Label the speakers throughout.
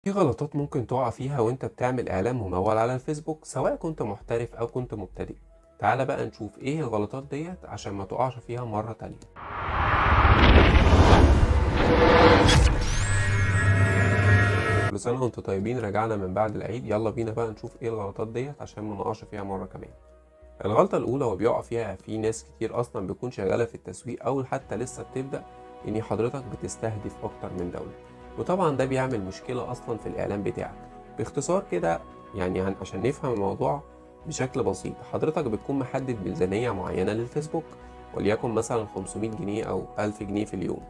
Speaker 1: في غلطات ممكن تقع فيها وانت بتعمل اعلان ممول على الفيسبوك سواء كنت محترف او كنت مبتدئ تعال بقى نشوف ايه الغلطات ديت عشان ما تقعش فيها مرة تانية كل سنة وانتم طيبين رجعنا من بعد العيد يلا بينا بقى نشوف ايه الغلطات ديت عشان ما نقعش فيها مرة كمان الغلطة الأولى وبيقع فيها في ناس كتير أصلا بيكون شغالة في التسويق أو حتى لسه بتبدأ إن حضرتك بتستهدف أكتر من دولة وطبعا ده بيعمل مشكلة أصلا في الإعلان بتاعك باختصار كده يعني عن- عشان نفهم الموضوع بشكل بسيط حضرتك بتكون محدد ميزانية معينة للفيسبوك وليكن مثلا 500 جنيه أو 1000 جنيه في اليوم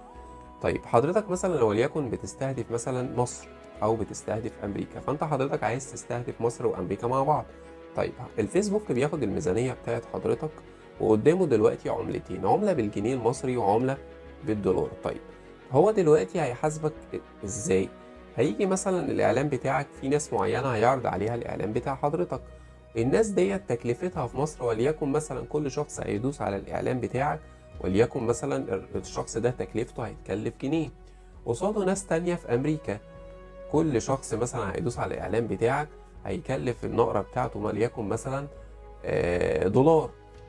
Speaker 1: طيب حضرتك مثلا وليكن بتستهدف مثلا مصر أو بتستهدف أمريكا فأنت حضرتك عايز تستهدف مصر وأمريكا مع بعض طيب الفيسبوك بياخد الميزانية بتاعت حضرتك وقدامه دلوقتي عملتين عملة بالجنيه المصري وعملة بالدولار طيب هو دلوقتي هيحاسبك ازاي هيجي مثلا الاعلان بتاعك في ناس معينه هيعرض عليها الاعلان بتاع حضرتك الناس ديت تكلفتها في مصر وليكن مثلا كل شخص هيدوس على الاعلان بتاعك وليكن مثلا الشخص ده تكلفته هيتكلف جنيه قصاده ناس تانية في امريكا كل شخص مثلا هيدوس على الاعلان بتاعك هيكلف النقرة بتاعته وليكن مثلا آه، دولار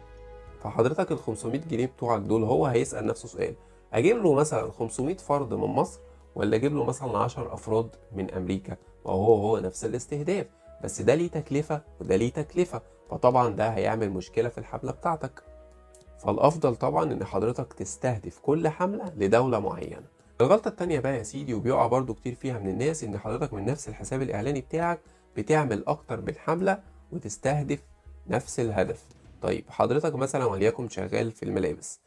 Speaker 1: فحضرتك ال 500 جنيه بتوعك دول هو هيسأل نفسه سؤال اجيب له مثلا 500 فرد من مصر ولا اجيب له مثلا 10 افراد من امريكا وهو هو نفس الاستهداف بس ده ليه تكلفة وده ليه تكلفة فطبعا ده هيعمل مشكلة في الحملة بتاعتك فالافضل طبعا ان حضرتك تستهدف كل حملة لدولة معينة الغلطة التانية بقى يا سيدي وبيقع برضو كتير فيها من الناس ان حضرتك من نفس الحساب الاعلاني بتاعك بتعمل اكتر من حملة وتستهدف نفس الهدف طيب حضرتك مثلا وليكن شغال في الملابس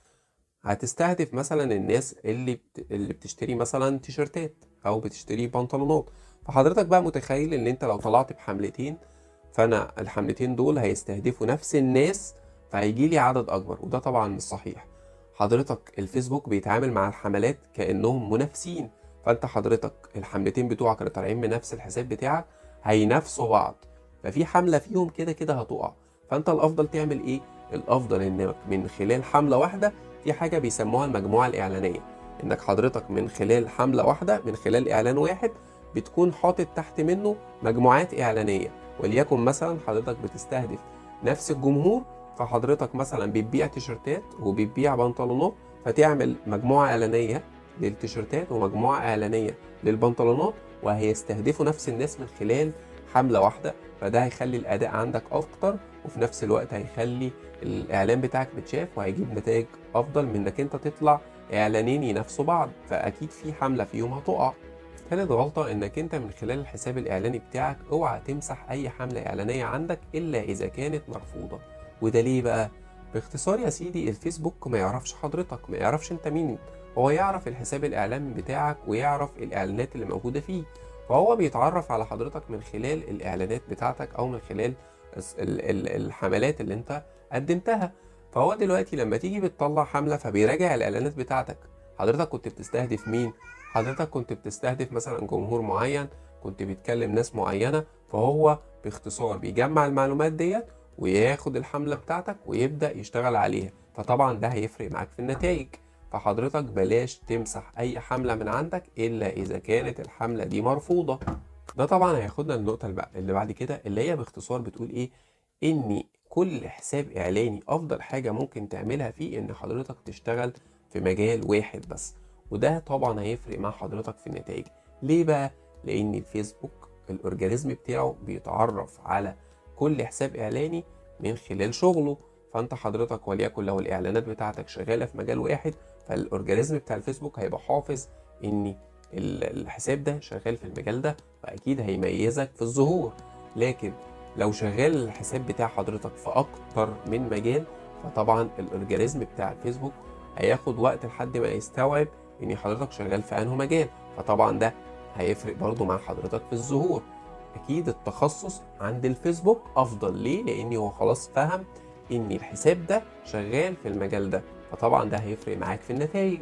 Speaker 1: هتستهدف مثلا الناس اللي بت... اللي بتشتري مثلا تيشرتات او بتشتري بنطلونات فحضرتك بقى متخيل ان انت لو طلعت بحملتين فانا الحملتين دول هيستهدفوا نفس الناس فهيجي لي عدد اكبر وده طبعا مش صحيح حضرتك الفيسبوك بيتعامل مع الحملات كانهم منافسين فانت حضرتك الحملتين بتوعك اللي طالعين من نفس الحساب بتاعك هينافسوا بعض ففي حملة فيهم كده كده هتقع فانت الافضل تعمل ايه الافضل انك من خلال حملة واحدة في حاجة بيسموها المجموعة الإعلانية إنك حضرتك من خلال حملة واحدة من خلال إعلان واحد بتكون حاطط تحت منه مجموعات إعلانية وليكن مثلا حضرتك بتستهدف نفس الجمهور فحضرتك مثلا بتبيع تيشرتات وبتبيع بنطلونات فتعمل مجموعة إعلانية للتيشرتات ومجموعة إعلانية للبنطلونات وهيستهدفوا نفس الناس من خلال حملة واحدة فده هيخلي الأداء عندك أكتر وفي نفس الوقت هيخلي الاعلان بتاعك متشاف وهيجيب نتائج افضل من انك انت تطلع اعلانين ينافسوا بعض فاكيد في حمله فيهم هتقع ثالث غلطة انك انت من خلال الحساب الاعلاني بتاعك اوعى تمسح اي حملة اعلانية عندك الا اذا كانت مرفوضة وده ليه بقى باختصار يا سيدي الفيسبوك ما يعرفش حضرتك ما يعرفش انت مين هو يعرف الحساب الاعلامي بتاعك ويعرف الاعلانات اللي موجودة فيه فهو بيتعرف على حضرتك من خلال الاعلانات بتاعتك او من خلال الس- ال- ال- الحملات اللي انت قدمتها فهو دلوقتي لما تيجي بتطلع حملة فبيراجع الإعلانات بتاعتك حضرتك كنت بتستهدف مين؟ حضرتك كنت بتستهدف مثلا جمهور معين كنت بتكلم ناس معينة فهو باختصار بيجمع المعلومات ديت وياخد الحملة بتاعتك ويبدأ يشتغل عليها فطبعا ده هيفرق معاك في النتائج فحضرتك بلاش تمسح أي حملة من عندك إلا إذا كانت الحملة دي مرفوضة ده طبعا هياخدنا للنقطة اللي بع- اللي بعد كده اللي هي باختصار بتقول إيه ان كل حساب اعلاني افضل حاجه ممكن تعملها فيه ان حضرتك تشتغل في مجال واحد بس وده طبعا هيفرق مع حضرتك في النتائج ليه بقى لان الفيسبوك الاورجانيزم بتاعه بيتعرف على كل حساب اعلاني من خلال شغله فانت حضرتك وليكن لو الاعلانات بتاعتك شغاله في مجال واحد فالاورجانيزم بتاع الفيسبوك هيبقى حافظ ان ال- الحساب ده شغال في المجال ده فاكيد هيميزك في الظهور لكن لو شغال الحساب بتاع حضرتك في اكتر من مجال فطبعا الاورجانيزم بتاع الفيسبوك هياخد وقت لحد ما يستوعب ان حضرتك شغال في انه مجال فطبعا ده هيفرق برضو مع حضرتك في الظهور اكيد التخصص عند الفيسبوك افضل ليه لان هو خلاص فهم ان الحساب ده شغال في المجال ده فطبعا ده هيفرق معاك في النتائج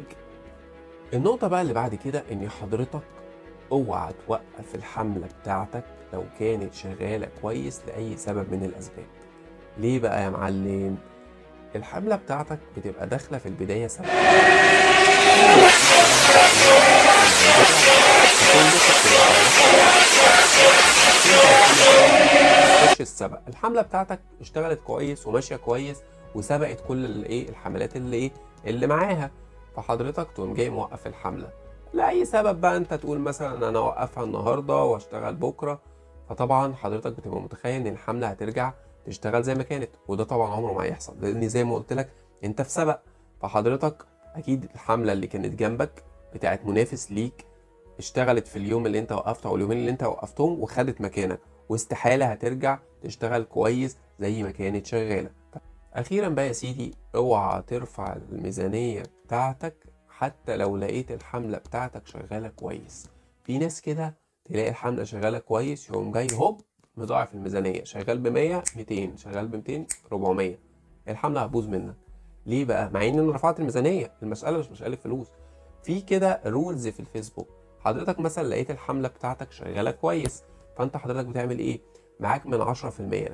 Speaker 1: النقطة بقى اللي بعد كده ان حضرتك اوعى توقف الحملة بتاعتك لو كانت شغالة كويس لأي سبب من الأسباب ليه بقى يا معلم؟ الحملة بتاعتك بتبقى داخلة في البداية سبب تخش السبق الحمله بتاعتك اشتغلت كويس وماشيه كويس وسبقت كل الايه الحملات اللي ايه اللي معاها فحضرتك تقوم جاي موقف الحمله لاي سبب بقى انت تقول مثلا انا اوقفها النهارده واشتغل بكره فطبعا حضرتك بتبقى متخيل ان الحمله هترجع تشتغل زي ما كانت وده طبعا عمره ما هيحصل لان زي ما قلت لك انت في سبق فحضرتك اكيد الحمله اللي كانت جنبك بتاعت منافس ليك اشتغلت في اليوم اللي انت وقفته او اليومين اللي انت وقفتهم وخدت مكانك واستحاله هترجع تشتغل كويس زي ما كانت شغاله اخيرا بقى يا سيدي اوعى ترفع الميزانيه بتاعتك حتى لو لقيت الحمله بتاعتك شغاله كويس في ناس كده تلاقي الحمله شغاله كويس يقوم جاي هوب مضاعف الميزانيه شغال ب 100 200 شغال ب 200 400 الحمله هتبوظ منك ليه بقى مع ان انا رفعت الميزانيه المساله مش مساله فلوس في كده رولز في الفيسبوك حضرتك مثلا لقيت الحمله بتاعتك شغاله كويس فانت حضرتك بتعمل ايه معاك من 10%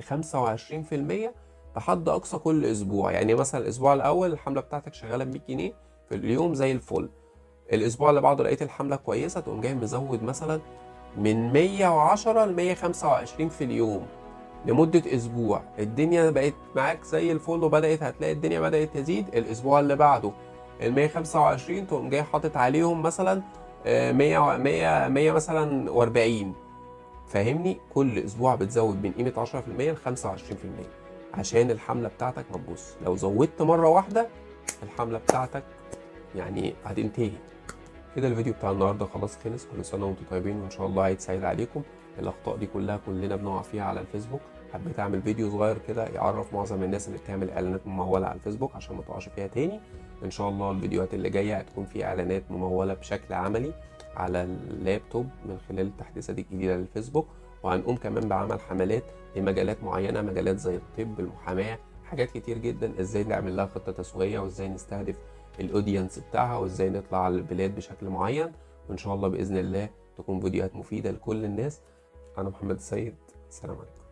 Speaker 1: ل 25% بحد اقصى كل اسبوع يعني مثلا الاسبوع الاول الحمله بتاعتك شغاله ب 100 جنيه في اليوم زي الفل الاسبوع اللي بعده لقيت الحمله كويسه تقوم جاي مزود مثلا من 110 ل 125 في اليوم لمدة أسبوع الدنيا بقت معاك زي الفل وبدأت هتلاقي الدنيا بدأت تزيد الأسبوع اللي بعده ال 125 تقوم جاي حاطط عليهم مثلا 100 100 100 مثلا و40 فاهمني كل أسبوع بتزود من قيمة 10% ل 25% عشان الحملة بتاعتك ما تبوظ لو زودت مرة واحدة الحملة بتاعتك يعني هتنتهي كده الفيديو بتاع النهارده خلاص خلص كل سنه وانتم طيبين وان شاء الله عيد سعيد عليكم الاخطاء دي كلها كلنا بنقع فيها على الفيسبوك حبيت اعمل فيديو صغير كده يعرف معظم الناس اللي بتعمل اعلانات مموله على الفيسبوك عشان ما تقعش فيها تاني ان شاء الله الفيديوهات اللي جايه هتكون فيها اعلانات مموله بشكل عملي على اللابتوب من خلال التحديثات الجديده للفيسبوك وهنقوم كمان بعمل حملات لمجالات معينه مجالات زي الطب المحاماه حاجات كتير جدا ازاي نعمل لها خطه تسويقيه وازاي نستهدف الاودينس بتاعها وازاي نطلع على البلاد بشكل معين وان شاء الله باذن الله تكون فيديوهات مفيده لكل الناس انا محمد السيد السلام عليكم